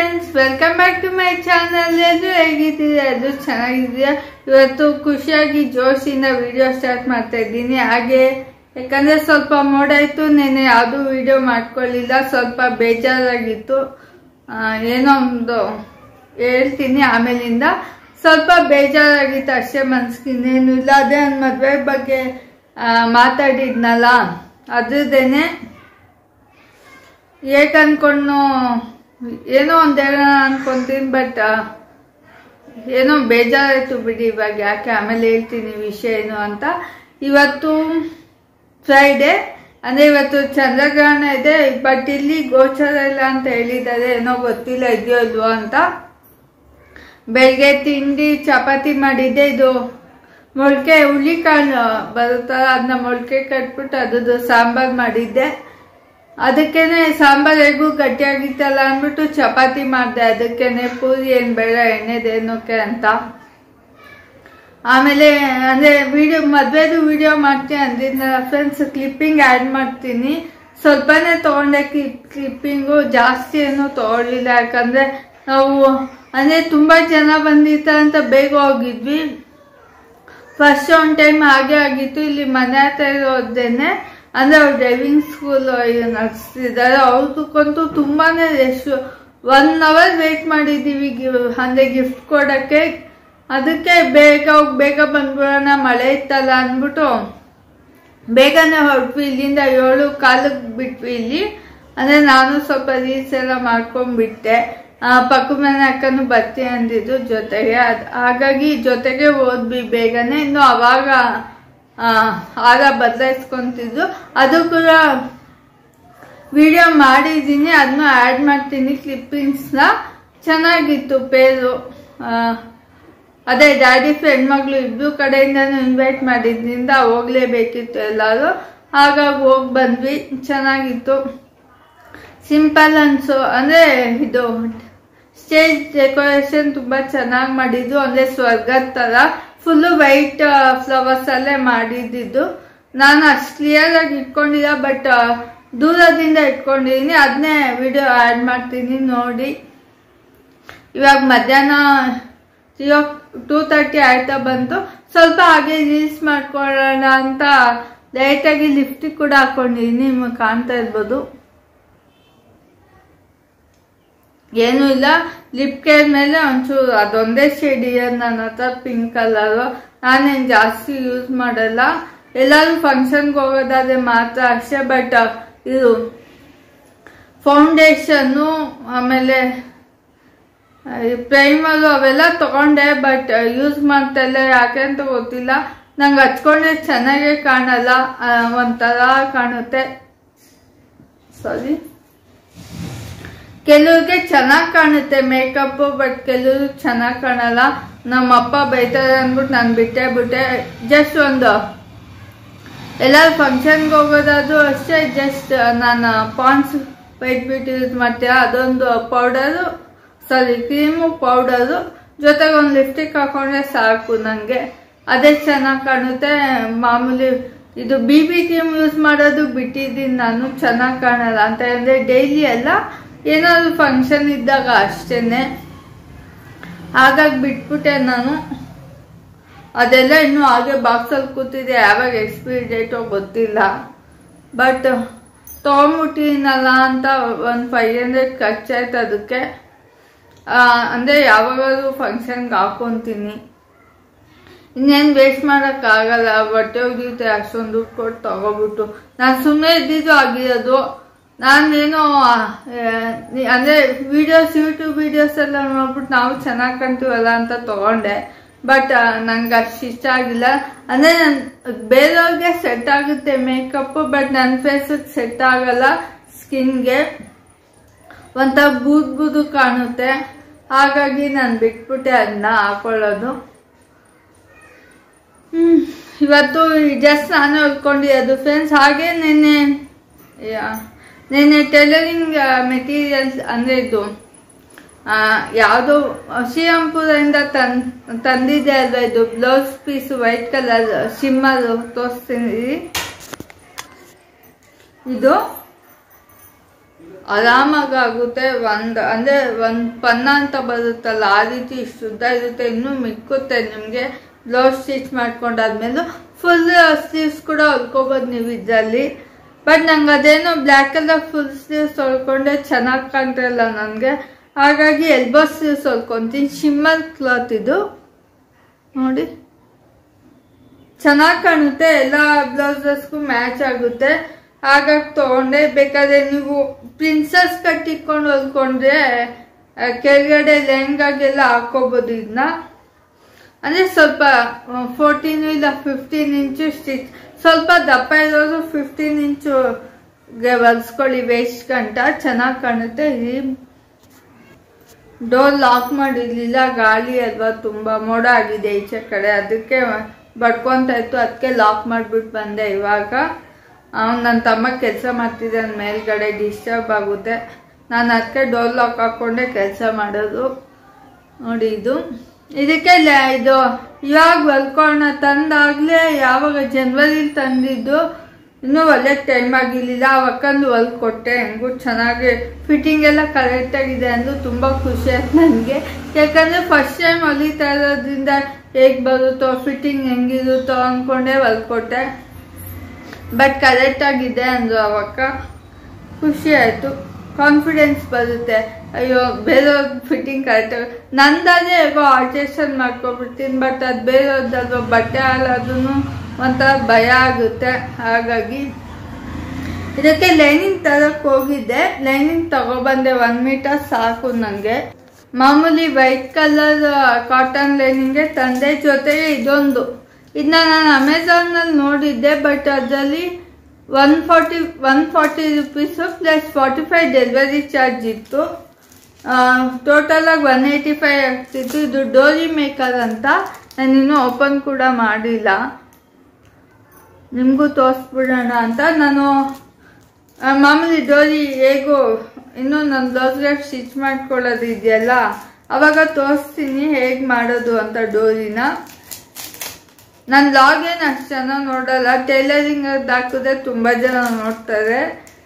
friends welcome back to my channel ಎಲ್ಲರೂ ಹೇಗಿದ್ದೀರಾ ಅದು ಚೆನ್ನಾಗಿದ್ದೀರಾ ಇವತ್ತು ಖುಷಿಯಾಗಿ ಜೋಶಿಂದ ವಿಡಿಯೋ ಸ್ಟಾರ್ಟ್ ಮಾಡ್ತಾ ಇದ್ದೀನಿ ಹಾಗೆ ಯಾಕಂದ್ರೆ ಸ್ವಲ್ಪ ಮೋಡ ಇತ್ತು ನೆನೆ ಯಾವುದು ವಿಡಿಯೋ ಮಾಡ್ಕೊಳ್ಳಿಲ್ಲ ಸ್ವಲ್ಪ ಬೇಜಾರಾಗಿತ್ತು ಆ, ಏನೋ ಒಂದು ಹೇಳ್ತೀನಿ ಆಮೇಲಿಂದ ಸ್ವಲ್ಪ ಬೇಜಾರಾಗಿತ್ತು ಅಷ್ಟೇ ಮನ್ಸ್ಗಿನ್ನೇನು ಇಲ್ಲ ಅದೇ ನನ್ನ ಮದುವೆ ಬಗ್ಗೆ ಆ, ಮಾತಾಡಿದ್ನಲ್ಲ ಅದ್ರದ್ದೇನೆ ಏಕ್ ಅನ್ಕೊಂಡು ಏನೋ ಒಂದು ಹೇಳೋಣ ಅನ್ಕೊಂತೀನಿ ಬಟ್ ಏನೋ ಬೇಜಾರಾಯ್ತು ಬಿಡಿ ಇವಾಗ ಯಾಕೆ ಆಮೇಲೆ ಹೇಳ್ತೀನಿ ವಿಷಯ ಏನು ಅಂತ ಇವತ್ತು ಫ್ರೈಡೆ ಅಂದ್ರೆ ಇವತ್ತು ಚಂದ್ರಗ್ರಹಣ ಇದೆ ಬಟ್ ಇಲ್ಲಿ ಗೋಚರ ಇಲ್ಲ ಅಂತ ಹೇಳಿದ್ದಾರೆ ಏನೋ ಗೊತ್ತಿಲ್ಲ ಇದೆಯೋ ಇಲ್ವೋ ಅಂತ ಬೆಳಗ್ಗೆ ತಿಂಡಿ ಚಪಾತಿ ಮಾಡಿದ್ದೆ ಇದು ಮೊಳಕೆ ಹುಳಿಕಾಳು ಬರುತ್ತಲ್ಲ ಅದನ್ನ ಮೊಳಕೆ ಕಟ್ಬಿಟ್ಟು ಅದ್ರದ್ದು ಸಾಂಬಾರ್ ಮಾಡಿದ್ದೆ ಅದಕ್ಕೇನೆ ಸಾಂಬಾರ್ ಹೇಗೂ ಗಟ್ಟಿಯಾಗಿತ್ತಲ್ಲ ಅಂದ್ಬಿಟ್ಟು ಚಪಾತಿ ಮಾಡಿದೆ ಅದಕ್ಕೇನೆ ಪೂರಿ ಏನು ಬೇಡ ಎಣ್ಣೆದೇನಕ್ಕೆ ಅಂತ ಆಮೇಲೆ ಅಂದ್ರೆ ವಿಡಿಯೋ ಮದ್ವೆದು ವಿಡಿಯೋ ಮಾಡ್ತೀನಿ ಅಂದಿದ್ನಲ್ಲ ಫ್ರೆಂಡ್ಸ್ ಕ್ಲಿಪ್ಪಿಂಗ್ ಆ್ಯಡ್ ಮಾಡ್ತೀನಿ ಸ್ವಲ್ಪನೇ ತಗೊಂಡೆ ಕ್ಲಿಪ್ ಕ್ಲಿಪ್ಪಿಂಗು ಜಾಸ್ತಿ ಏನು ತಗೊಳ್ಳಿಲ್ಲ ಯಾಕಂದ್ರೆ ನಾವು ಅಂದ್ರೆ ತುಂಬಾ ಜನ ಬಂದಿತ್ತ ಅಂತ ಬೇಗ ಹೋಗಿದ್ವಿ ಫಸ್ಟ್ ಒನ್ ಟೈಮ್ ಹಾಗೆ ಆಗಿತ್ತು ಇಲ್ಲಿ ಮನೆ ಹತ್ರ ಇರೋದೇನೆ ಅಂದ್ರೆ ಅವ್ರು ಡ್ರೈವಿಂಗ್ ಸ್ಕೂಲ್ ನಡೆಸ್ತಿದ್ದಾರೆ ಅವ್ರಿಗಂತೂ ತುಂಬಾನೇ ರಶ್ ಒನ್ ಅವರ್ ವೇಟ್ ಮಾಡಿದ್ದೀವಿ ಗಿ- ಅಂದ್ರೆ ಗಿಫ್ಟ್ ಕೊಡಕ್ಕೆ ಅದಕ್ಕೆ ಬೇಗ ಹೋಗಿ ಬೇಗ ಬಂದ್ಬಿಡೋಣ ಮಳೆ ಇತ್ತಲ್ಲ ಅಂದ್ಬಿಟ್ಟು ಬೇಗನೆ ಹೊರಟ್ವಿ ಇಲ್ಲಿಂದ ಏಳು ಕಾಲಕ್ಕೆ ಬಿಟ್ವಿ ಇಲ್ಲಿ ಅಂದ್ರೆ ನಾನು ಸ್ವಲ್ಪ ರೀಲ್ಸ್ ಎಲ್ಲ ಮಾಡ್ಕೊಂಡ್ಬಿಟ್ಟೆ ಆ, ಪಕ್ಕ ಮನೆ ಅಕ್ಕನು ಬರ್ತೀನಿ ಅಂದಿದ್ದು ಜೊತೆಗೆ ಅದ್ ಹಾಗಾಗಿ ಜೊತೆಗೆ ಹೋದ್ವಿ ಬೇಗನೆ ಇನ್ನು ಅವಾಗ ಆ, ಹಾರ ಬದಲಾಯಿಸ್ಕೊಂತಿದ್ದು ಅದು ಕೂಡ ವಿಡಿಯೋ ಮಾಡಿದ್ದೀನಿ ಅದನ್ನ ಆ್ಯಡ್ ಮಾಡ್ತೀನಿ ಕ್ಲಿಪ್ಪಿಂಗ್ಸ್ನ ಚೆನ್ನಾಗಿತ್ತು ಪೇರು ಆ, ಅದೇ ಡ್ಯಾಡಿ ಫ್ರೆಂಡ್ ಮಗಳು ಇಬ್ರು ಕಡೆಯಿಂದನೂ ಇನ್ವೈಟ್ ಮಾಡಿದ್ರಿಂದ ಹೋಗ್ಲೇಬೇಕಿತ್ತು ಎಲ್ಲರೂ ಹಾಗಾಗಿ ಹೋಗಿ ಬಂದ್ವಿ ಚೆನ್ನಾಗಿತ್ತು ಸಿಂಪಲ್ ಅನ್ಸು ಅಂದ್ರೆ ಇದು ಸ್ಟೇಜ್ ಡೆಕೋರೇಷನ್ ತುಂಬಾ ಚೆನ್ನಾಗಿ ಮಾಡಿದ್ದು ಅಂದ್ರೆ ಸ್ವರ್ಗದ ತರ ಫುಲ್ಲು ವೈಟ್ ಫ್ಲವರ್ಸ್ ಅಲ್ಲೇ ಮಾಡಿದ್ದು ನಾನು ಅಷ್ಟು ಕ್ಲಿಯರ್ ಆಗಿ ಇಟ್ಕೊಂಡಿಲ್ಲ ಬಟ್ ದೂರದಿಂದ ಇಟ್ಕೊಂಡಿದ್ದೀನಿ ಅದನ್ನೇ ವಿಡಿಯೋ ಆ್ಯಡ್ ಮಾಡ್ತೀನಿ ನೋಡಿ ಇವಾಗ ಮಧ್ಯಾಹ್ನ ತ್ರೀ ಟೂ ತರ್ಟಿ ಆಯ್ತಾ ಬಂತು ಸ್ವಲ್ಪ ಹಾಗೆ ರೀಲ್ಸ್ ಮಾಡ್ಕೊಳ್ಳೋಣ ಅಂತ ಲೈಟಾಗಿ ಲಿಫ್ಟಿಗೆ ಕೂಡ ಹಾಕೊಂಡಿದ್ದೀನಿ ನಿಮಗೆ ಕಾಣ್ತಾ ಇರ್ಬೋದು ಏನೂ ಇಲ್ಲ ಲಿಪ್ ಕೇರ್ ಮೇಲೆ ಒಂಚೂರು ಅದೊಂದೇ ಶೇಡ್ ಇದೆ ನನ್ನ ಹತ್ರ ಪಿಂಕ್ ಕಲರು ನಾನೇನು ಜಾಸ್ತಿ ಯೂಸ್ ಮಾಡಲ್ಲ ಎಲ್ಲರೂ ಫಂಕ್ಷನ್ಗೆ ಹೋಗೋದಾದ್ರೆ ಮಾತ್ರ ಅಷ್ಟೇ ಬಟ್ ಇದು ಫೌಂಡೇಶನ್ನು ಆಮೇಲೆ ಪ್ರೈಮರು ಅವೆಲ್ಲ ತಗೊಂಡೆ ಬಟ್ ಯೂಸ್ ಮಾಡ್ತಾ ಇಲ್ಲ ಯಾಕೆ ಅಂತ ಗೊತ್ತಿಲ್ಲ ನಂಗೆ ಹಚ್ಕೊಂಡ್ರೆ ಚೆನ್ನಾಗೇ ಕಾಣಲ್ಲ ಆ, ಒಂಥರ ಕಾಣುತ್ತೆ ಸಾರಿ ಕೆಲವ್ರಿಗೆ ಚೆನ್ನಾಗಿ ಕಾಣುತ್ತೆ ಮೇಕಪ್ ಬಟ್ ಕೆಲವ್ರಿಗೆ ಚೆನ್ನಾಗಿ ಕಾಣಲ್ಲ ನಮ್ಮ ಅಪ್ಪ ಬೈತಾರೆ ಅಂದ್ಬಿಟ್ಟು ನಾನು ಬಿಟ್ಟೆ ಬಿಟ್ಟೆ ಜಸ್ಟ್ ಒಂದು ಎಲ್ಲರೂ ಫಂಕ್ಷನ್ಗೆ ಹೋಗೋದಾದ್ರು ಅಷ್ಟೇ ಜಸ್ಟ್ ನಾನು ಪಾನ್ಸ್ ವೈಟ್ ಬ್ಯೂಟಿ ಯೂಸ್ ಮಾಡ್ತೀಯ ಅದೊಂದು ಪೌಡರು ಸಾರಿ ಕ್ರೀಮು ಪೌಡರು ಜೊತೆಗೆ ಒಂದು ಲಿಪ್ಸ್ಟಿಕ್ ಹಾಕೊಂಡ್ರೆ ಸಾಕು ನನಗೆ ಅದೇ ಚೆನ್ನಾಗಿ ಕಾಣುತ್ತೆ ಮಾಮೂಲಿ ಇದು ಬಿ ಬಿ ಕ್ರೀಮ್ ಯೂಸ್ ಮಾಡೋದು ಬಿಟ್ಟಿದ್ದೀನಿ ನಾನು ಚೆನ್ನಾಗಿ ಕಾಣಲ್ಲ ಅಂತ ಅಂದರೆ ಡೈಲಿ ಎಲ್ಲ ಏನಾದ್ರು ಫಂಕ್ಷನ್ ಇದ್ದಾಗ ಅಷ್ಟೇನೆ ಹಾಗಾಗಿ ಬಿಟ್ಬಿಟ್ಟೆ ನಾನು ಅದೆಲ್ಲ ಇನ್ನೂ ಹಾಗೆ ಬಾಕ್ಸಲ್ಲಿ ಕೂತಿದೆ ಯಾವಾಗ ಎಕ್ಸ್ಪೈರಿ ಡೇಟೋ ಗೊತ್ತಿಲ್ಲ ಬಟ್ ತೊಗೊಂಬಿಟ್ಟಿನಲ್ಲ ಅಂತ ಒಂದು ಫೈವ್ ಹಂಡ್ರೆಡ್ ಖರ್ಚಾಯ್ತು ಅದಕ್ಕೆ ಆ, ಅಂದ್ರೆ ಯಾವಾಗಾದ್ರೂ ಫಂಕ್ಷನ್ಗೆ ಹಾಕೊಂತೀನಿ ಇನ್ನೇನು ವೇಸ್ಟ್ ಮಾಡೋಕ್ಕಾಗಲ್ಲ ಬಟ್ಟೆ ಒಗಿಯುತ್ತೆ ಅಷ್ಟೊಂದು ದುಡ್ಡು ಕೊಟ್ಟು ತಗೋಬಿಟ್ಟು ನಾನು ಸುಮ್ಮನೆ ಇದ್ದಿದ್ದು ಆಗಿರೋದು ನಾನೇನೋ ಆ, ನೀ- ಅಂದ್ರೆ ವಿಡಿಯೋಸ್ ಯೂಟ್ಯೂಬ್ ವಿಡಿಯೋಸ್ ಎಲ್ಲ ನೋಡ್ಬಿಟ್ಟು ನಾವು ಚೆನ್ನಾಗಿ ಕಾಣ್ತೀವಲ್ಲ ಅಂತ ತಗೊಂಡೆ ಬಟ್ ನಂಗೆ ಅಷ್ಟು ಇಷ್ಟ ಆಗಿಲ್ಲ ಅಂದ್ರೆ ನನ್ ಬೇರೆಯವ್ರಿಗೆ ಸೆಟ್ ಆಗುತ್ತೆ ಮೇಕಪ್ ಬಟ್ ನನ್ನ ಫೇಸಿಗೆ ಸೆಟ್ ಆಗಲ್ಲ ಸ್ಕಿನ್ಗೆ ಒಂಥರ ಬೂದ್ ಬೂದು ಕಾಣುತ್ತೆ ಹಾಗಾಗಿ ನಾನು ಬಿಟ್ಬಿಟ್ಟೆ ಅದನ್ನ ಹಾಕೊಳ್ಳೋದು ಹ್ಮ್ ಇವತ್ತು ಜಸ್ಟ್ ನಾನು ಹೊಲ್ಕೊಂಡಿರೋದು ಫ್ರೆಂಡ್ಸ್ ಹಾಗೆ ನೆನ್ನೆ ಯಾ- ನೆನ್ನೆ ಟೈಲರಿಂಗ್ ಮೆಟೀರಿಯಲ್ಸ್ ಅಂದ್ರೆ ಇದು ಆ, ಯಾವುದು ಶ್ರೀರಾಮ್ಪುರದಿಂದ ತನ್ ತಂದಿದೆ ಅಲ್ವಾ ಇದು blouse piece white colour shimmer ತೋರಿಸ್ತೀನಿ ಇದು ಆರಾಮಾಗಿ ಆಗುತ್ತೆ ಒಂದು ಅಂದರೆ ಒಂದು ಪನ್ನ ಅಂತ ಬರುತ್ತಲ್ಲ ಆ ರೀತಿ ಇಷ್ಟು ಉದ್ದ ಇರುತ್ತೆ ಇನ್ನೂ ಮಿಕ್ಕುತ್ತೆ ನಿಮಗೆ ಬ್ಲೌಸ್ ಸ್ಟಿಚ್ ಮಾಡ್ಕೊಂಡಾದ್ಮೇಲೆ ಫುಲ್ ಸ್ಲೀವ್ಸ್ ಕೂಡ ಹೊಲ್ಕೋಬೋದು ನೀವು ಇದರಲ್ಲಿ ಬಟ್ ನಂಗೆ ಅದೇನೋ ಬ್ಲ್ಯಾಕ್ ಕಲರ್ ಫುಲ್ ಸ್ಲೀವ್ಸ್ ಹೊಲ್ಕೊಂಡೆ ಚೆನ್ನಾಗಿ ಕಾಣ್ತಿರಲ್ಲ ನನಗೆ ಹಾಗಾಗಿ ಎಲ್ಬೋ ಸ್ಲೀವ್ಸ್ ಹೊಲ್ಕೊತೀನಿ ಶಿಮ್ಮರ್ ಕ್ಲಾತ್ ಇದು ನೋಡಿ ಚೆನ್ನಾಗಿ ಕಾಣುತ್ತೆ ಎಲ್ಲ ಬ್ಲೌಸಸ್ಗೂ ಮ್ಯಾಚ್ ಆಗುತ್ತೆ ಹಾಗಾಗಿ ತೊಗೊಂಡೆ ಬೇಕಾದ್ರೆ ನೀವು ಪ್ರಿನ್ಸಸ್ ಕಟ್ ಇಟ್ಕೊಂಡು ಹೊಲ್ಕೊಂಡ್ರೆ ಆ, ಕೆಳಗಡೆ ಲೆಹಂಗಾಗೆಲ್ಲ ಹಾಕೋಬೋದು ಇದನ್ನ ಅಂದರೆ ಸ್ವಲ್ಪ ಫೋರ್ಟೀನ್ ಇಲ್ಲ ಫಿಫ್ಟೀನ್ ಇಂಚು ಸ್ಟಿಚ್ ಸ್ವಲ್ಪ ದಪ್ಪ ಇರೋದು ಫಿಫ್ಟೀನ್ ಇಂಚುಗೆ ಹೊಲ್ಸ್ಕೊಳ್ಳಿ ವೇಸ್ಟ್ ಗಂಟ ಚೆನ್ನಾಗಿ ಕಾಣುತ್ತೆ ಈ ಡೋರ್ ಲಾಕ್ ಮಾಡಿರ್ಲಿಲ್ಲ ಗಾಳಿ ಅಲ್ವಾ ತುಂಬಾ ಮೋಡ ಆಗಿದೆ ಈಚೆ ಕಡೆ ಅದಕ್ಕೆ ಬಡ್ಕೊಂತ ಇತ್ತು ಅದಕ್ಕೆ ಲಾಕ್ ಮಾಡಿಬಿಟ್ಟು ಬಂದೆ ಇವಾಗ ಅವ್ನು ನನ್ನ ತಮ್ಮ ಕೆಲಸ ಮಾಡ್ತಿದ್ದಾನೆ ಮೇಲ್ಗಡೆ ಡಿಸ್ಟರ್ಬ್ ಆಗುತ್ತೆ ನಾನು ಅದಕ್ಕೆ ಡೋರ್ ಲಾಕ್ ಹಾಕ್ಕೊಂಡೆ ಕೆಲಸ ಮಾಡೋದು ನೋಡಿ ಇದು ಇದಕ್ಕೆ ಲ- ಇದು ಇವಾಗ ಹೊಲ್ಕೋಣ ತಂದಾಗ್ಲೇ ಯಾವಾಗ ಜನವರಿಲಿ ತಂದಿದ್ದು ಇನ್ನೂ ಒಳ್ಳೆ ಟೈಮ್ ಆಗಿರ್ಲಿಲ್ಲ ಅವಕ್ಕಂದು ಹೊಲ್ದ್ ಕೊಟ್ಟೆ ಹೆಂಗೂ ಚೆನ್ನಾಗಿ ಫಿಟ್ಟಿಂಗ್ ಎಲ್ಲ ಕರೆಕ್ಟ್ ಆಗಿದೆ ಅಂದು ತುಂಬಾ ಖುಷಿ ಆಯ್ತು ನನಗೆ ಯಾಕಂದ್ರೆ ಫಸ್ಟ್ ಟೈಮ್ ಹೊಲಿತಾ ಇರೋದ್ರಿಂದ ಹೇಗ್ ಬರುತ್ತೋ ಫಿಟ್ಟಿಂಗ್ ಹೆಂಗಿರುತ್ತೋ ಅನ್ಕೊಂಡೆ ಹೊಲ್ಕೊಟ್ಟೆ ಬಟ್ ಕರೆಕ್ಟ್ ಆಗಿದೆ ಅಂದ್ರು ಅವಕ್ಕ ಖುಷಿ ಆಯ್ತು ಕಾನ್ಫಿಡೆನ್ಸ್ ಬರುತ್ತೆ ಅಯ್ಯೋ ಬೇರೆಯವ್ರ ಫಿಟ್ಟಿಂಗ್ ಕರೆಕ್ಟ್ ನಂದಾದ್ರೆ ಹೇಗೋ ಆಲ್ಟ್ರೇಷನ್ ಮಾಡ್ಕೊಬಿಡ್ತೀನಿ ಬಟ್ ಅದು ಬೇರೆಯವ್ರದ್ದಲ್ವ ಬಟ್ಟೆ ಹಾಳಾದ್ರೂ ಒಂಥರ ಭಯ ಆಗುತ್ತೆ ಹಾಗಾಗಿ ಇದಕ್ಕೆ ಲೈನಿಂಗ್ ತರಕ್ ಹೋಗಿದ್ದೆ ಲೈನಿಂಗ್ ತಗೊಬಂದೆ ಒನ್ ಮೀಟರ್ ಸಾಕು ನನಗೆ ಮಾಮೂಲಿ ವೈಟ್ ಕಲರ್ ಕಾಟನ್ ಲೈನಿಂಗ್ಗೆ ತಂದೆ ಜೊತೆಗೆ ಇದೊಂದು ಇದನ್ನ ನಾನು ಅಮೆಝಾನಲ್ಲಿ ನೋಡಿದ್ದೆ ಬಟ್ ಅದರಲ್ಲಿ one forty one forty rupees plus forty five delivery charge ಇತ್ತು ಟೋಟಲ್ ಆಗಿ ಒನ್ ಏಯ್ಟಿ ಫೈವ್ ಆಗ್ತಿತ್ತು ಇದು ಡೋರಿ ಮೇಕರ್ ಅಂತ ನಾನು ಇನ್ನೂ ಓಪನ್ ಕೂಡ ಮಾಡಿಲ್ಲ ನಿಮಗೂ ತೋರಿಸ್ಬಿಡೋಣ ಅಂತ ನಾನು ಆ, ಮಾಮೂಲಿ ಡೋರಿ ಹೇಗೂ ಇನ್ನೂ ನನ್ನ ಬ್ಲೌಸ್ಗೆ ಸ್ಟಿಚ್ ಮಾಡ್ಕೊಳ್ಳೋದು ಇದೆಯಲ್ಲ ಅವಾಗ ತೋರಿಸ್ತೀನಿ ಹೇಗೆ ಮಾಡೋದು ಅಂತ ಡೋರಿನ ನನ್ನ ಲಾಗ್ ಏನು ಅಷ್ಟು ಜನ ನೋಡಲ್ಲ ಟೈಲರಿಂಗ್ ಅದು ಹಾಕಿದ್ರೆ ತುಂಬ ಜನ ನೋಡ್ತಾರೆ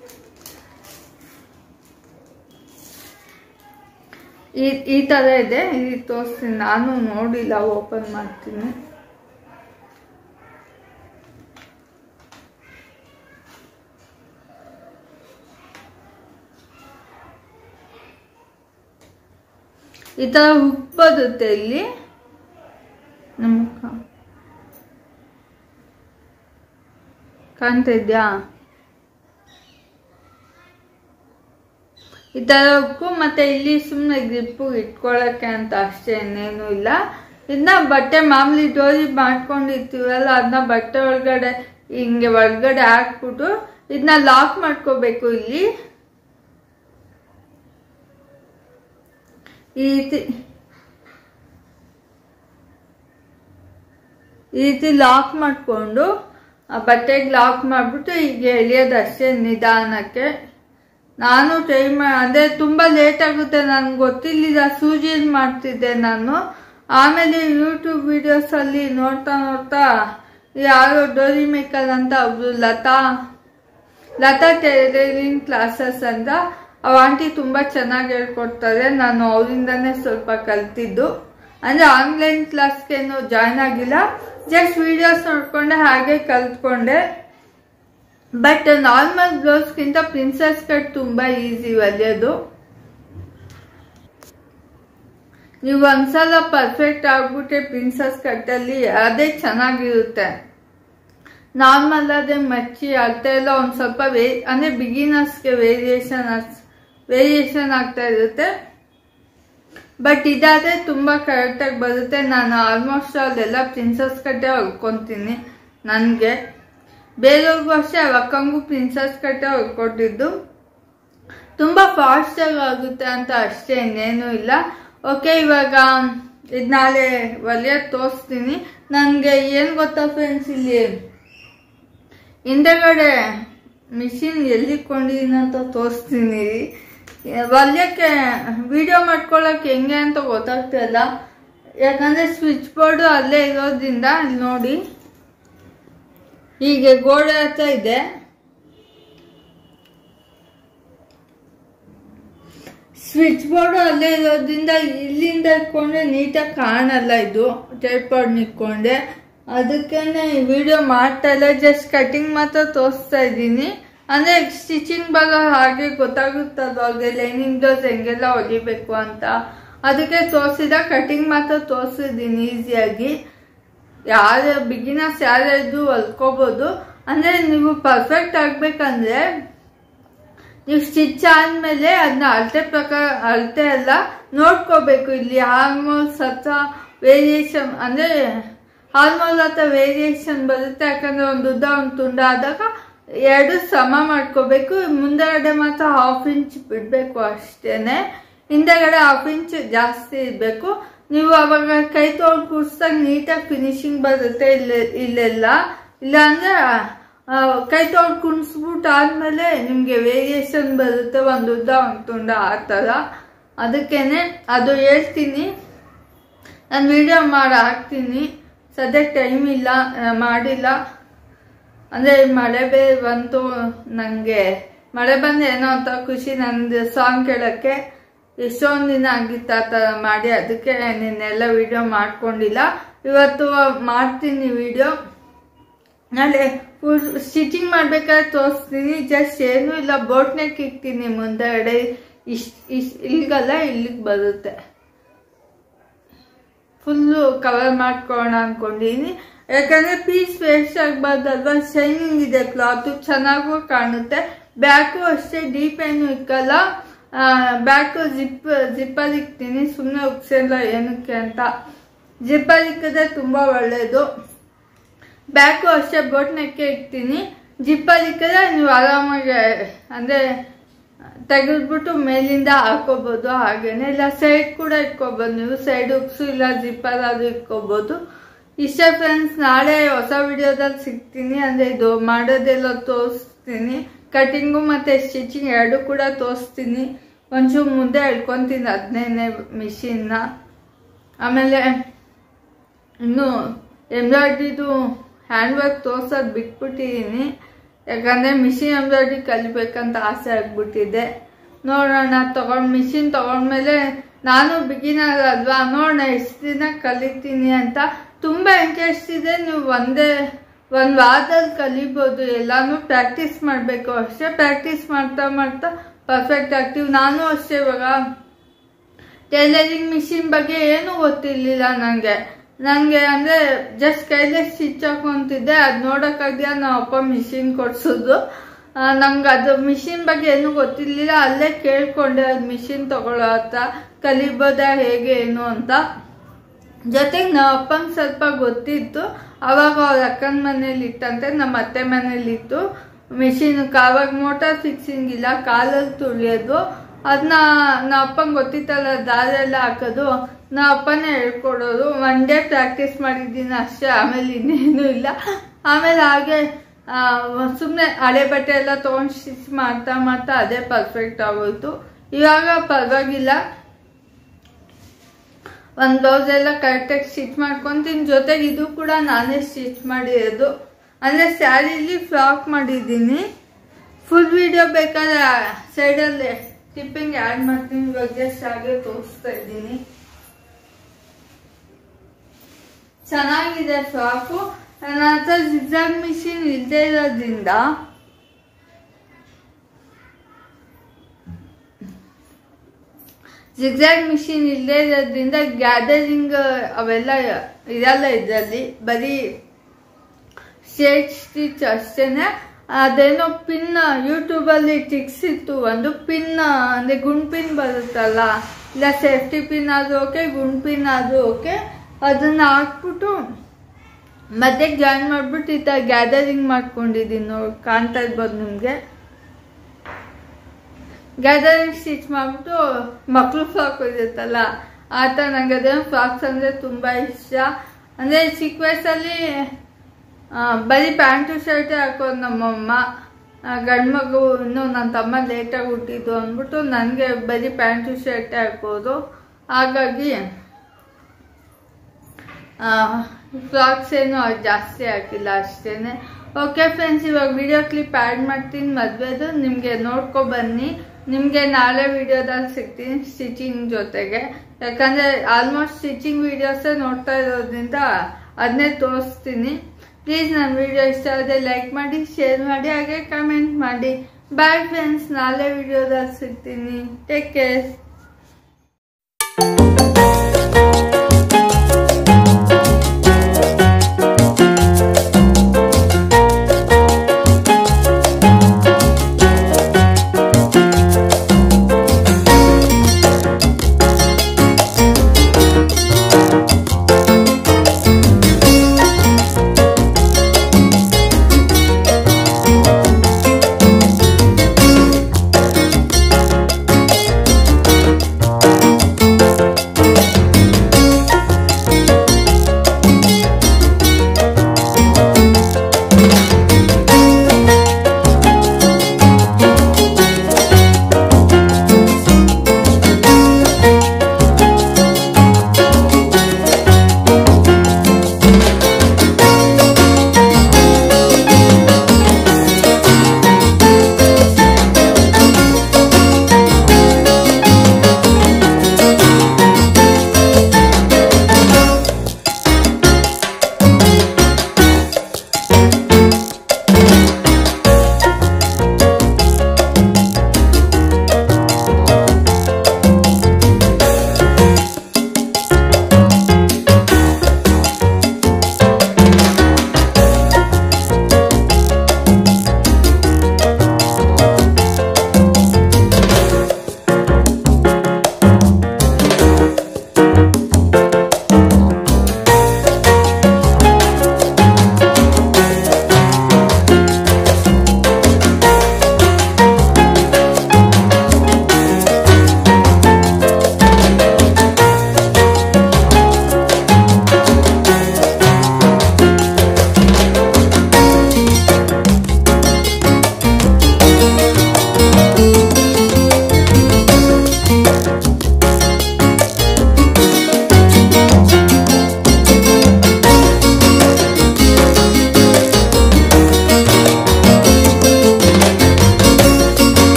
ಈ ಈ ಥರ ಇದೆ ಇಲ್ಲಿ ತೋರಿಸ್ತೀನಿ ನಾನು ನೋಡಿಲ್ಲ ಓಪನ್ ಮಾಡ್ತೀನಿ ಈ ಥರ ಹುಕ್ ಬರುತ್ತೆ ಇಲ್ಲಿ ನಮ್ಮ ಕ- ಕಾಣ್ತಾ ಇದ್ಯಾ ಈ ಥರ ಉಕ್ಕು ಮತ್ತೆ ಇಲ್ಲಿ ಸುಮ್ಮನೆ ಗ್ರಿಪ್ಪು ಇಟ್ಕೊಳ್ಳೋಕ್ಕೆ ಅಂತ ಅಷ್ಟೇ ಇನ್ನೇನು ಇಲ್ಲ ಇದನ್ನ ಬಟ್ಟೆ ಮಾಮೂಲಿ ಡೋರಿ ಮಾಡ್ಕೊಂಡಿರ್ತೀವಲ್ಲ ಅದನ್ನ ಬಟ್ಟೆ ಒಳಗಡೆ ಹಿಂಗೆ ಒಳಗಡೆ ಹಾಕ್ಬಿಟ್ಟು ಇದನ್ನ ಲಾಕ್ ಮಾಡ್ಕೋಬೇಕು ಇಲ್ಲಿ ಈ ರೀತಿ ಈ ರೀತಿ ಲಾಕ್ ಮಾಡಿಕೊಂಡು ಆ ಬಟ್ಟೆಗೆ ಲಾಕ್ ಮಾಡಿಬಿಟ್ಟು ಈಗ ಎಳೆಯೋದಷ್ಟೇ ನಿಧಾನಕ್ಕೆ ನಾನು ಟ್ರೈ ಮಾ ಅಂದರೆ ತುಂಬ ಲೇಟ್ ಆಗುತ್ತೆ ನನಗೆ ಗೊತ್ತಿರಲಿಲ್ಲ ಸೂಜಿಯಲ್ಲಿ ಮಾಡ್ತಿದ್ದೆ ನಾನು ಆಮೇಲೆ ಯೂಟ್ಯೂಬ್ ವಿಡಿಯೋಸಲ್ಲಿ ನೋಡ್ತಾ ನೋಡ್ತಾ ಯಾರೋ ಡೋರಿ ಮೇಕರ್ ಅಂತ ಒಬ್ರು ಲತಾ ಲತಾ ಟೈಲರಿಂಗ್ ಕ್ಲಾಸಸ್ ಅಂತ ಅವ ಆಂಟಿ ತುಂಬ ಚೆನ್ನಾಗಿ ಹೇಳ್ಕೊಡ್ತಾರೆ ನಾನು ಅವರಿಂದನೇ ಸ್ವಲ್ಪ ಕಲ್ತಿದ್ದು ಅಂದರೆ ಆನ್ಲೈನ್ ಕ್ಲಾಸ್ಗೇನು ಜಾಯ್ನ್ ಆಗಿಲ್ಲ ಜಸ್ಟ್ ವಿಡಿಯೋಸ್ ನೋಡ್ಕೊಂಡೆ ಹಾಗೆ ಕಲ್ತ್ಕೊಂಡೆ ಬಟ್ ನಾರ್ಮಲ್ ಬ್ಲೌಸ್ಗಿಂತ ಪ್ರಿನ್ಸಸ್ ಕಟ್ ತುಂಬ ಈಸಿ ಹೊಲಿಯೋದು ನೀವು ಒಂದ್ಸಲ ಪರ್ಫೆಕ್ಟ್ ಆಗ್ಬಿಟ್ಟೆ ಪ್ರಿನ್ಸಸ್ ಕಟ್ಟಲ್ಲಿ ಅದೇ ಚೆನ್ನಾಗಿರುತ್ತೆ ನಾರ್ಮಲ್ ಅದೇ ಮಚ್ಚಿ ಅಳ್ತಾ ಎಲ್ಲ ಒಂದು ಸ್ವಲ್ಪ ವೇ ಅಂದರೆ ಬಿಗಿನರ್ಸ್ಗೆ ವೇರಿಯೇಷನ್ ವೇರಿಯೇಷನ್ ಆಗ್ತಾ ಇರುತ್ತೆ ಬಟ್ ಇದಾದರೆ ತುಂಬ ಕರೆಕ್ಟಾಗಿ ಬರುತ್ತೆ ನಾನು ಆಲ್ಮೋಸ್ಟ್ ಅಲ್ಲೆಲ್ಲ ಪ್ರಿನ್ಸಸ್ ಕಟ್ಟೆ ಹೊಲ್ಕೊತೀನಿ ನನಗೆ ಬೇರೆಯವ್ರಿಗೂ ಅಷ್ಟೇ ಅವಕ್ಕಂಗೂ ಪ್ರಿನ್ಸಸ್ ಕಟ್ಟೆ ಹೊಲ್ಕೊಟ್ಟಿದ್ದು ತುಂಬ ಫಾಸ್ಟಾಗಿ ಆಗುತ್ತೆ ಅಂತ ಅಷ್ಟೇ ಇನ್ನೇನು ಇಲ್ಲ ಓಕೆ ಇವಾಗ ಇದು ನಾಳೆ ಒಲೆಯೋದು ತೋರಿಸ್ತೀನಿ ನನಗೆ ಏನು ಗೊತ್ತಾ ಫ್ರೆಂಡ್ಸ್ ಇಲ್ಲಿ ಹಿಂದೆಗಡೆ ಮಿಷಿನ್ ಎಲ್ಲಿ ಕೊಂಡಿದ್ದೀನಿ ಅಂತ ತೋರಿಸ್ತೀನಿ ಹೊಲ್ಯಕ್ಕೆ ವಿಡಿಯೋ ಮಾಡ್ಕೊಳ್ಳೋಕೆ ಹೆಂಗೆ ಅಂತ ಗೊತ್ತಾಗ್ತಿಲ್ಲ ಯಾಕಂದರೆ ಸ್ವಿಚ್ ಬೋರ್ಡು ಅಲ್ಲೇ ಇರೋದ್ರಿಂದ ಇಲ್ಲಿ ನೋಡಿ ಹೀಗೆ ಗೋಡೆ ಹತ್ರ ಇದೆ ಸ್ವಿಚ್ ಬೋರ್ಡ್ ಅಲ್ಲೇ ಇರೋದ್ರಿಂದ ಇಲ್ಲಿಂದ ಇಟ್ಕೊಂಡ್ರೆ ನೀಟಾಗಿ ಕಾಣಲ್ಲ ಇದು ಟೈಪಾಡ್ ನಿಕ್ಕೊಂಡೆ ಅದಕ್ಕೇನೆ ವಿಡಿಯೋ ಮಾಡ್ತಾ ಇಲ್ಲ ಜಸ್ಟ್ ಕಟಿಂಗ್ ಮಾತ್ರ ತೋರಿಸ್ತಾ ಇದ್ದೀನಿ ಅಂದ್ರೆ ಸ್ಟಿಚಿಂಗ್ ಭಾಗ ಹಾಗೆ ಗೊತ್ತಾಗುತ್ತಲ್ವ ಅವ್ರಿಗೆ ಲೈನಿಂಗ್ ಡೋಸ್ ಹೆಂಗೆಲ್ಲ ಹೊಲಿಬೇಕು ಅಂತ ಅದಕ್ಕೆ ತೋರಿಸಿದ ಕಟಿಂಗ್ ಮಾತ್ರ ತೋರಿಸಿದ್ದೀನಿ ಈಸಿಯಾಗಿ ಯಾರ ಬಿಗಿನರ್ಸ್ ಯಾರ್ಯಾರು ಹೊಲ್ಕೋಬೋದು ಅಂದ್ರೆ ನೀವು ಪರ್ಫೆಕ್ಟ್ ಆಗ್ಬೇಕಂದ್ರೆ ನೀವು ಸ್ಟಿಚ್ ಆದ್ಮೇಲೆ ಅದನ್ನ ಅಳತೆ ಪ್ರಕಾರ ಅಳತೆ ಎಲ್ಲ ನೋಡ್ಕೋಬೇಕು ಇಲ್ಲಿ ಹಾರ್ಮೋನ್ಸ್ ಅಥವಾ ವೇರಿಯೇಷನ್ ಅಂದ್ರೆ ಹಾರ್ಮೋನ್ ಅಥವಾ ವೇರಿಯೇಷನ್ ಬರುತ್ತೆ ಯಾಕಂದ್ರೆ ಒಂದು ಉದ್ದ ಒಂದು ತುಂಡ ಆದಾಗ ಎರಡು ಸಮ ಮಾಡ್ಕೋಬೇಕು ಮುಂದಗಡೆ ಮಾತ್ರ ಹಾಫ್ ಇಂಚ್ ಬಿಡಬೇಕು ಅಷ್ಟೇನೆ ಹಿಂದಗಡೆ ಹಾಫ್ ಇಂಚ್ ಜಾಸ್ತಿ ಇರಬೇಕು ನೀವು ಅವಾಗ ಕೈ ತೊಗೊಂಡು ಕೂರ್ಸ್ದಾಗ ನೀಟಾಗಿ ಫಿನಿಶಿಂಗ್ ಬರುತ್ತೆ ಇಲ್ಲ ಇಲ್ಲೆಲ್ಲ ಇಲ್ಲಾಂದ್ರೆ ಆ, ಕೈ ತೊಗೊಂಡು ಕುಣಿಸ್ಬಿಟ್ಟು ಆದ್ಮೇಲೆ ನಿಮಗೆ ವೇರಿಯೇಷನ್ ಬರುತ್ತೆ ಒಂದು ಉದ್ದ ಒಂದು ತುಂಡ ಆ ಥರ ಅದಕ್ಕೇನೆ ಅದು ಹೇಳ್ತೀನಿ ನಾನು ವಿಡಿಯೋ ಮಾಡಿ ಹಾಕ್ತೀನಿ ಸದ್ಯಕ್ಕೆ ಟೈಮ್ ಇಲ್ಲ ಆ, ಮಾಡಿಲ್ಲ ಅಂದರೆ ಮಳೆ ಬೇರೆ ಬಂತು ನನಗೆ ಮಳೆ ಬಂದು ಏನೋ ಅಂತ ಖುಷಿ ನಂದು ಸಾಂಗ್ ಕೇಳೋಕ್ಕೆ ಎಷ್ಟೊಂದು ದಿನ ಆಗಿತ್ತು ಆ ಥರ ಮಾಡಿ ಅದಕ್ಕೆ ನಿನ್ನೆಲ್ಲ ವಿಡಿಯೋ ಮಾಡ್ಕೊಂಡಿಲ್ಲ ಇವತ್ತು ಮಾಡ್ತೀನಿ ವಿಡಿಯೋ ನಾಳೆ ಫುಲ್ ಸ್ಟಿಚಿಂಗ್ ಮಾಡ್ಬೇಕಾದ್ರೆ ತೋರಿಸ್ತೀನಿ ಜಸ್ಟ್ ಏನೂ ಇಲ್ಲ ಬೋಟ್ನೆಕ್ ಇಕ್ತೀನಿ ಮುಂದೆಗಡೆ ಇಷ್ಟು ಇಷ್ಟು ಇಲ್ಲಿಗಲ್ಲ ಇಲ್ಲಿಗೆ ಬರುತ್ತೆ ಫುಲ್ಲು ಕವರ್ ಮಾಡ್ಕೊಳ್ಳೋಣ ಅನ್ಕೊಂಡಿದ್ದೀನಿ ಯಾಕಂದ್ರೆ ಪೀಸ್ ವೇಸ್ಟ್ ಆಗ್ಬಾರ್ದಲ್ವಾ ಶೈನಿಂಗ್ ಇದೆ ಕ್ಲಾತ್ ಚೆನ್ನಾಗೂ ಕಾಣುತ್ತೆ ಬ್ಯಾಕು ಅಷ್ಟೇ ಡೀಪ್ ಏನು ಇಕ್ಕಲ್ಲ ಬ್ಯಾಕು ಜಿಪ್ ಜಿಪ್ಪಲ್ಲಿ ಇಕ್ತೀನಿ ಸುಮ್ಮನೆ ಉಪ್ಸಲ್ಲ ಏನಕ್ಕೆ ಅಂತ ಜಿಪ್ಪಲ್ಲಿ ಇಕ್ಕಿದ್ರೆ ತುಂಬಾ ಒಳ್ಳೇದು ಬ್ಯಾಕು ಅಷ್ಟೇ ಬೋಟ್ನೆಕ್ಕೆ ಇಕ್ತೀನಿ ಜಿಪ್ಪಲ್ಲಿ ಇಕ್ಕಿದ್ರೆ ನೀವು ಆರಾಮಾಗಿ ಅಂದ್ರೆ ತೆಗೆದ್ಬಿಟ್ಟು ಮೇಲಿಂದ ಹಾಕೋಬಹುದು ಹಾಗೇನೆ ಇಲ್ಲ ಸೈಡ್ ಕೂಡ ಇಟ್ಕೋಬಹುದು ನೀವು ಸೈಡ್ ಉಕ್ಸು ಇಲ್ಲ ಜಿಪ್ಪರ್ ಅದು ಇಟ್ಕೋಬಹುದು ಇಷ್ಟೇ ಫ್ರೆಂಡ್ಸ್ ನಾಳೆ ಹೊಸ ವಿಡಿಯೋದಲ್ಲಿ ಸಿಗ್ತೀನಿ ಅಂದ್ರೆ ಇದು ಮಾಡೋದೆಲ್ಲ ತೋರಿಸ್ತೀನಿ ಕಟಿಂಗು ಮತ್ತೆ ಸ್ಟಿಚಿಂಗ್ ಎರಡು ಕೂಡ ತೋರಿಸ್ತೀನಿ ಒಂಚೂರು ಮುಂದೆ ಎಳ್ಕೊಂತೀನಿ ಹದಿನೈದನೇ ಮಿಷಿನ್ನ ಆಮೇಲೆ ಇನ್ನು ಎಂಬ್ರಾಯ್ಡ್ರಿದು ಹ್ಯಾಂಡ್ ವರ್ಕ್ ತೋರ್ಸೋದು ಬಿಟ್ಬಿಟ್ಟಿದ್ದೀನಿ ಯಾಕಂದರೆ ಮಿಷಿನ್ ಎಂಬ್ರಾಯ್ಡ್ರಿ ಕಲಿಬೇಕಂತ ಆಸೆ ಆಗ್ಬಿಟ್ಟಿದೆ ನೋಡೋಣ ತಗೊಂಡು ಮಿಷಿನ್ ತಗೊಂಡ್ಮೇಲೆ ನಾನು ಬಿಗಿನರ್ ಅಲ್ವಾ ನೋಡೋಣ ಎಷ್ಟು ದಿನ ಕಲಿತೀನಿ ಅಂತ ತುಂಬ ಇಂಟ್ರೆಸ್ಟ್ ಇದೆ ನೀವು ಒಂದೇ ಒಂದು ವಾರದಲ್ಲಿ ಕಲಿಬೋದು ಎಲ್ಲಾನು ಪ್ರಾಕ್ಟೀಸ್ ಮಾಡಬೇಕು ಅಷ್ಟೇ ಪ್ರಾಕ್ಟೀಸ್ ಮಾಡ್ತಾ ಮಾಡ್ತಾ ಪರ್ಫೆಕ್ಟ್ ಆಗ್ತೀವಿ ನಾನು ಅಷ್ಟೇ ಇವಾಗ ಟೈಲರಿಂಗ್ ಮಿಷಿನ್ ಬಗ್ಗೆ ಏನೂ ಗೊತ್ತಿರ್ಲಿಲ್ಲ ನನಗೆ ನನಗೆ ಅಂದರೆ ಜಸ್ಟ್ ಕೈಲೇ ಸ್ಟಿಚ್ ಹಾಕೊಂತಿದ್ದೆ ಅದು ನೋಡೋಕ್ಕಾಗ್ಯ ನಮ್ಮ ಅಪ್ಪ ಮಿಷಿನ್ ಕೊಡ್ಸೋದು ನಂಗೆ ಅದು ಮಿಷಿನ್ ಬಗ್ಗೆ ಏನೂ ಗೊತ್ತಿರ್ಲಿಲ್ಲ ಅಲ್ಲೇ ಕೇಳ್ಕೊಂಡೆ ಅದು ಮಿಷಿನ್ ತಗೊಳ್ಳೋ ಹತ್ರ ಕಲಿಬೋದಾ ಹೇಗೆ ಏನು ಅಂತ ಜೊತೆಗೆ ನಮ್ಮ ಅಪ್ಪಂಗೆ ಸ್ವಲ್ಪ ಗೊತ್ತಿತ್ತು ಅವಾಗ ಅವ್ರ ಅಕ್ಕನ ಮನೇಲಿ ಇತ್ತಂತೆ ನಮ್ಮ ಅತ್ತೆ ಮನೇಲಿ ಇತ್ತು ಮಿಷಿನ್ ಅವಾಗ ಮೋಟಾರ್ ಫಿಕ್ಸಿಂಗ್ ಇಲ್ಲ ಕಾಲಲ್ಲಿ ತುಳಿಯೋದು ಅದನ್ನ ನಮ್ಮ ಅಪ್ಪಂಗೆ ಗೊತ್ತಿತ್ತಲ್ಲ ದಾರ ಎಲ್ಲ ಹಾಕೋದು ನಮ್ಮ ಅಪ್ಪನೇ ಹೇಳ್ಕೊಡೋದು ಒನ್ ಡೇ ಪ್ರಾಕ್ಟೀಸ್ ಮಾಡಿದ್ದೀನಿ ಅಷ್ಟೇ ಆಮೇಲೆ ಇನ್ನೇನು ಇಲ್ಲ ಆಮೇಲೆ ಹಾಗೆ ಸುಮ್ಮನೆ ಹಳೆ ಬಟ್ಟೆ ಎಲ್ಲ ತೊಗೊಂಡು ಸ್ಟಿಚ್ ಮಾಡ್ತಾ ಮಾಡ್ತಾ ಅದೇ ಪರ್ಫೆಕ್ಟ್ ಆಗೋಯ್ತು ಇವಾಗ ಪರವಾಗಿಲ್ಲ ಒಂದು ಬ್ಲೌಸ್ ಎಲ್ಲ ಕರೆಕ್ಟಾಗಿ ಸ್ಟಿಚ್ ಮಾಡ್ಕೊತೀನಿ ಜೊತೆಗೆ ಇದು ಕೂಡ ನಾನೇ ಸ್ಟಿಚ್ ಮಾಡಿರೋದು ಅಂದರೆ ಸ್ಯಾರಿಲಿ ಫ್ರಾಕ್ ಮಾಡಿದ್ದೀನಿ ಫುಲ್ ವಿಡಿಯೋ ಬೇಕಾದ್ರೆ ಸೈಡಲ್ಲಿ ಟಿಪ್ಪಿಂಗ್ ಆ್ಯಡ್ ಮಾಡ್ತೀನಿ ಇವಾಗ ಜಸ್ಟ್ ಹಾಗೆ ತೋರಿಸ್ತಾ ಇದ್ದೀನಿ ಚೆನ್ನಾಗಿದೆ ಫ್ರಾಕು ನನ್ನ ಹತ್ರ ಜಿಗ್ಜಾಗ್ ಮಿಷಿನ್ ಇಲ್ಲದೆ ಇರೋದ್ರಿಂದ ಜಿಗ್ಜಾಗ್ ಮಿಷಿನ್ ಇಲ್ಲದೆ ಇರೋದ್ರಿಂದ ಗ್ಯಾದರಿಂಗ್ ಅವೆಲ್ಲ ಇರಲ್ಲ ಇದರಲ್ಲಿ ಬರೀ ಶೇಡ್ ಸ್ಟಿಚ್ ಅಷ್ಟೇನೆ ಅದೇನೋ ಪಿನ್ ಯೂಟ್ಯೂಬಲ್ಲಿ ಟಿಕ್ಸ್ ಇತ್ತು ಒಂದು ಪಿನ್ ಅಂದರೆ ಗುಂಡ್ ಪಿನ್ ಬರುತ್ತಲ್ಲ ಇಲ್ಲ ಸೇಫ್ಟಿ ಪಿನ್ ಆದರೂ ಓಕೆ ಗುಂಡ್ ಪಿನ್ ಆದರೂ ಓಕೆ ಅದನ್ನು ಹಾಕ್ಬಿಟ್ಟು ಮತ್ತೆ ಜಾಯಿನ್ ಮಾಡಿಬಿಟ್ಟು ಈ ಥರ ಗ್ಯಾದರಿಂಗ್ ಮಾಡ್ಕೊಂಡಿದ್ದೀನಿ ನೋಡಿ ಕಾಣ್ತಾ ಇರ್ಬೋದು ನಿಮಗೆ ಗ್ಯಾದರಿಂಗ್ ಸ್ಟಿಚ್ ಮಾಡಿಬಿಟ್ಟು ಮಕ್ಕಳು ಫ್ರಾಕ್ ಇರುತ್ತಲ್ಲ ಆ ಥರ ನನಗೆ ಅದೇನೋ ಫ್ರಾಕ್ಸ್ ಅಂದರೆ ತುಂಬ ಇಷ್ಟ ಅಂದರೆ ಚಿಕ್ಕ ವಯಸ್ಸಲ್ಲಿ ಆ, ಬರೀ ಪ್ಯಾಂಟು ಶರ್ಟೇ ಹಾಕೋದು ನಮ್ಮಮ್ಮ ಗಂಡು ಮಗು ಇನ್ನೂ ನನ್ನ ತಮ್ಮ ಲೇಟಾಗಿ ಹುಟ್ಟಿದ್ದು ಅಂದ್ಬಿಟ್ಟು ನನಗೆ ಬರೀ ಪ್ಯಾಂಟು ಶರ್ಟೇ ಹಾಕೋದು ಹಾಗಾಗಿ ಫ್ರಾಕ್ಸ್ ಏನು ಅಷ್ಟ್ ಜಾಸ್ತಿ ಹಾಕಿಲ್ಲ ಅಷ್ಟೇನೆ ಓಕೆ ಫ್ರೆಂಡ್ಸ್ ಇವಾಗ ವಿಡಿಯೋ ಕ್ಲಿಪ್ ಆ್ಯಡ್ ಮಾಡ್ತೀನಿ ಮದುವೆದು ನಿಮಗೆ ನೋಡ್ಕೊ ಬನ್ನಿ ನಿಮಗೆ ನಾಳೆ ವಿಡಿಯೋದಲ್ಲಿ ಸಿಗ್ತೀನಿ ಸ್ಟಿಚಿಂಗ್ ಜೊತೆಗೆ ಯಾಕಂದರೆ ಆಲ್ಮೋಸ್ಟ್ ಸ್ಟಿಚಿಂಗ್ ವಿಡಿಯೋಸೇ ನೋಡ್ತಾ ಇರೋದ್ರಿಂದ ಅದನ್ನೇ ತೋರಿಸ್ತೀನಿ ಪ್ಲೀಸ್ ನನ್ನ ವಿಡಿಯೋ ಇಷ್ಟ ಆದರೆ ಲೈಕ್ ಮಾಡಿ ಶೇರ್ ಮಾಡಿ ಹಾಗೆ ಕಮೆಂಟ್ ಮಾಡಿ ಬಾಯ್ ಫ್ರೆಂಡ್ಸ್ ನಾಳೆ ವಿಡಿಯೋದಲ್ಲಿ ಸಿಗ್ತೀನಿ ಟೇಕ್ ಕೇರ್